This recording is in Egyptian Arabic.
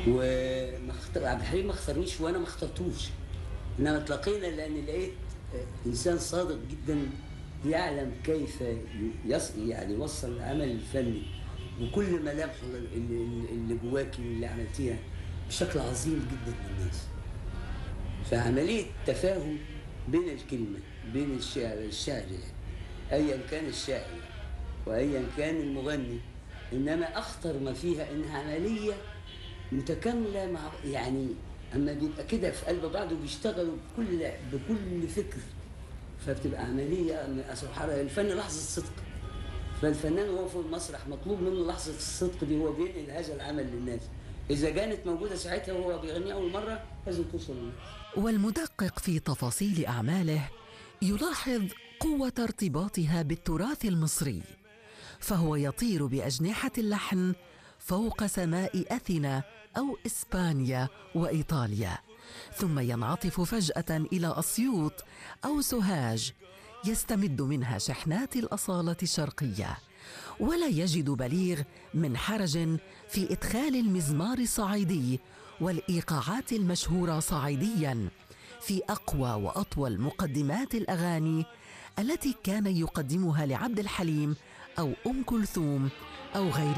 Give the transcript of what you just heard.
وعبد الحليم ما اختارنيش وانا ما اخترتوش انما تلاقينا لان لقيت انسان صادق جدا يعلم كيف يص يعني يوصل العمل الفني وكل ملامحه اللي, اللي جواكي واللي عملتيها بشكل عظيم جدا للناس فعمليه تفاهم بين الكلمه بين الشاعر الشاعر يعني ايا كان الشاعر وايا كان المغني انما اخطر ما فيها انها عمليه متكامله مع يعني اما بيبقى كده في قلب بعض وبيشتغلوا بكل بكل فكر فبتبقى عمليه سبحان الله الفن لحظه صدق فالفنان وهو في المسرح مطلوب منه لحظه الصدق دي هو بينقل هذا العمل للناس اذا كانت موجوده ساعتها وهو بيغني اول مره لازم توصل للناس والمدقق في تفاصيل اعماله يلاحظ قوه ارتباطها بالتراث المصري فهو يطير باجنحه اللحن فوق سماء اثينا او اسبانيا وايطاليا ثم ينعطف فجاه الى اسيوط او سوهاج يستمد منها شحنات الاصاله الشرقيه ولا يجد بليغ من حرج في ادخال المزمار الصعيدي والايقاعات المشهوره صعيديا في اقوى واطول مقدمات الاغاني التي كان يقدمها لعبد الحليم او ام كلثوم او غير